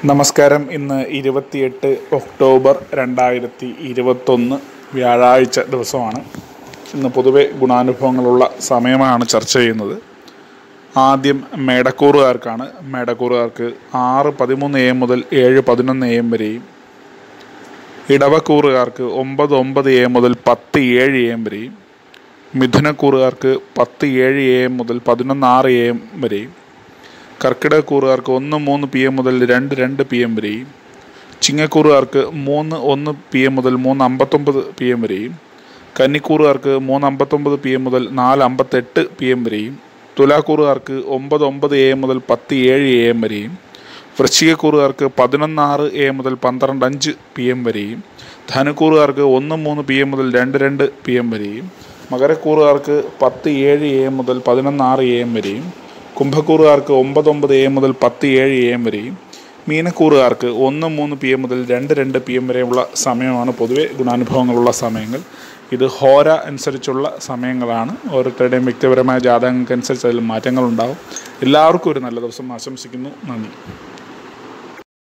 നമസ്കാരം ഇന്ന് ഇരുപത്തിയെട്ട് ഒക്ടോബർ രണ്ടായിരത്തി ഇരുപത്തൊന്ന് വ്യാഴാഴ്ച ദിവസമാണ് ഇന്ന് പൊതുവെ ഗുണാനുഭവങ്ങളുള്ള സമയമാണ് ചർച്ച ചെയ്യുന്നത് ആദ്യം മേടക്കൂറുകാർക്കാണ് മേടക്കൂറുകാർക്ക് ആറ് പതിമൂന്ന് എ എം മുതൽ ഏഴ് പതിനൊന്ന് എ എം വരെയും ഇടവക്കൂറുകാർക്ക് ഒമ്പത് ഒമ്പത് എ എം മുതൽ പത്ത് ഏഴ് എ എം വരെയും മിഥുനക്കൂറുകാർക്ക് പത്ത് ഏഴ് എ എം മുതൽ പതിനൊന്ന് ആറ് എ എം വരെയും കർക്കിടകക്കൂറുകാർക്ക് ഒന്ന് മൂന്ന് പി എം മുതൽ രണ്ട് രണ്ട് പി എം വരെയും ചിങ്ങക്കൂറുകാർക്ക് മൂന്ന് ഒന്ന് പി എം മുതൽ മൂന്ന് അമ്പത്തൊമ്പത് പി എം വരെയും കന്നിക്കൂറുകാർക്ക് മൂന്ന് അമ്പത്തൊമ്പത് പി എം മുതൽ നാല് അമ്പത്തെട്ട് പി എം വരെയും തുലാക്കൂറുകാർക്ക് ഒമ്പത് ഒമ്പത് എ എം മുതൽ പത്ത് ഏഴ് എ എം വരെയും വൃശ്ചികക്കൂറുകാർക്ക് പതിനൊന്ന് ആറ് എ എം മുതൽ പന്ത്രണ്ട് അഞ്ച് പി എം വരെയും ധനുക്കൂറുകാർക്ക് ഒന്ന് മൂന്ന് പി എം മുതൽ രണ്ട് രണ്ട് പി എം വരെയും മകരക്കൂറുകാർക്ക് പത്ത് ഏഴ് എ എം മുതൽ പതിനൊന്ന് ആറ് എ എം വരെയും കുംഭക്കൂറുകാർക്ക് ഒമ്പത് ഒമ്പത് എ എം മുതൽ പത്ത് ഏഴ് എ എം വരെയും മീനക്കൂറുകാർക്ക് ഒന്ന് മൂന്ന് പി എം മുതൽ രണ്ട് രണ്ട് പി എം വരെയുള്ള സമയമാണ് പൊതുവെ ഗുണാനുഭവങ്ങളുള്ള സമയങ്ങൾ ഇത് ഹോര അനുസരിച്ചുള്ള സമയങ്ങളാണ് ഓരോരുത്തരുടെയും വ്യക്തിപരമായ ജാതകങ്ങൾക്കനുസരിച്ച് അതിൽ മാറ്റങ്ങളുണ്ടാവും എല്ലാവർക്കും ഒരു നല്ല ദിവസം ആശംസിക്കുന്നു നന്ദി